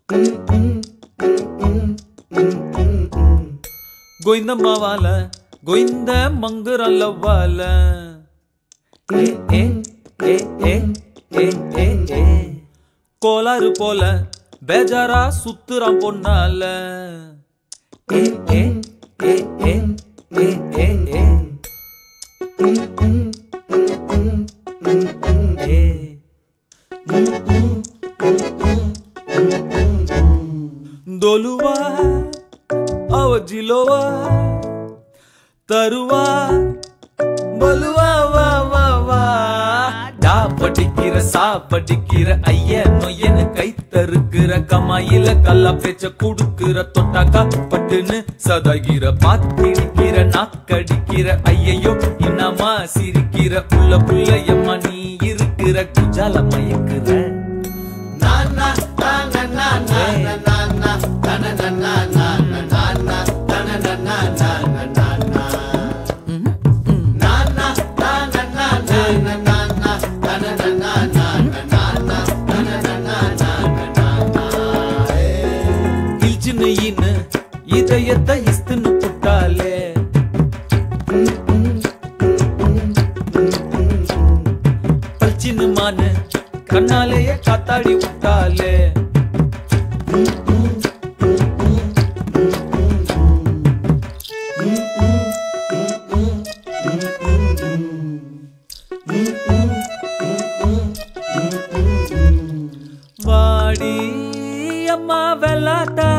గోయిందమ్మ వాళ్ళ గోయింద మంగురల్లవ్వాల ఏ ఏ ఏ ఏ ఏ ఏ ఏ கோளாறு போல பேஜாரா சுத்துறான் பொன்னால ஏ ஏ ஏ ஏ ஏ ஏ ஏ ஏ దొలువా అవజిలోవా தருவா பலுவா வா வா வா டா படிக்கிற சா படிக்கிற ஐய நொய்யனு கை தருக்கிற கமாயில கல்லா பேச்ச குடுக்கிற தொட்டாக்கா பட்டுன்னு சதாகிற பாத்திடிக்கிற நாக்கடிக்கிற ஐயையோ இன்னமா சிரிக்கிற புள்ள புள்ளையம்மா நீ இருக்கிற குஜால மயக்குற இல்ச்சின்னு இன்னு இதயத்தை இஸ்துன்னு புட்டாலே பல்ச்சின்னு மானு கண்ணாலேயே காத்தாடி விட்டாலே வாடி அம்மா வெள்ளாட்டா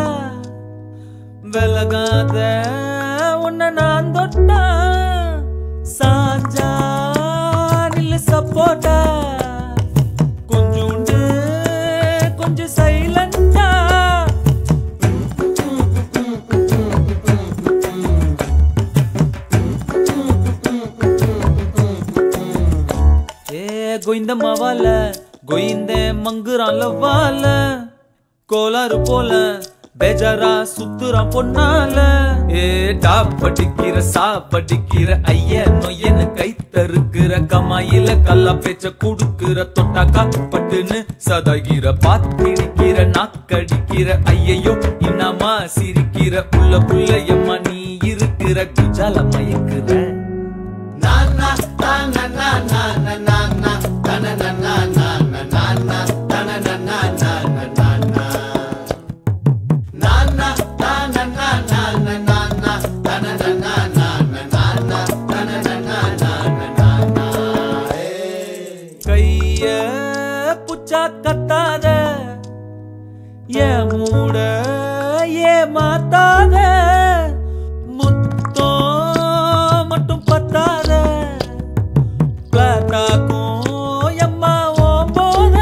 வெலகாத உன்னை நான் தொட்டா சாஞ்சா நில்லு சப்போட்டா கொஞ்சோண்டு கொஞ்சம் சைலண்டா ஏ கோயிந்தம்மா வால கோயிந்த மங்குறான்ல வால கோளாறு போல பேஜாரா சுத்துறான் பொன்னால ஏ டா படிக்கிற சா படிக்கிற ஐய நொய்யனு கை தருக்கிற கமாயில கல்லா பேச்ச குடுக்கிற தொட்டாக்கா பட்டுன்னு சதாகிற பாத்திடிக்கிற நாக்கடிக்கிற ஐயையோ இன்னமா சிரிக்கிற புள்ள புள்ளையம்மா நீ இருக்கிற குஜால மயக்குற கைய புச்சா கத்தாத ஏ மூட ஏ மாத்தாத முத்தோ மட்டும் பத்தாத பிளாட்டாக்கும் எம்மா ஓம் போத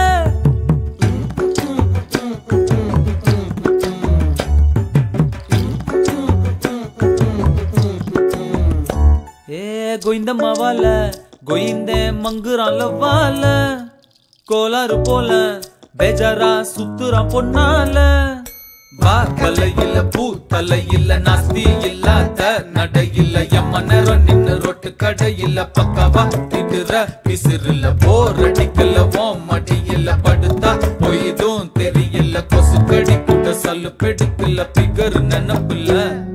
ஏ கோயிந்தம்மா வால கோயிந்த மங்குறான்ல வால கோளாறு போல பேஜாரா சுத்துறான் பொன்னால வா தலையில பூ தலையில நாஸ்தி இல்லாத நடையில எம்ம நேரம் நின்னு ரொட்டு கடையில பக்கவா திடுற பிசிறுல போர் அடிக்கல ஓம் மடியில படுத்தா பொய்தும் தெரியல கொசு கடி கூட சல்லு பெடுக்கல பிகர் நினப்புல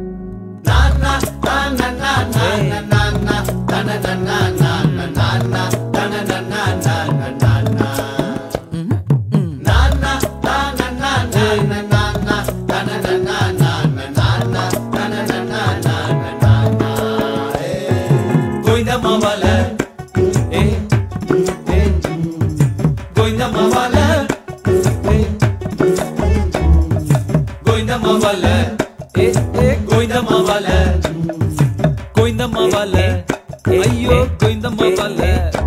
கோயிந்தம்மா வால ஏ ஏ கோயிந்தம்மா வால ஏ கோயிந்தம்மா வால ஏ ஏ கோயிந்தம்மா வால கோயிந்தம்மா வால ஐயோ கோயிந்தம்மா வால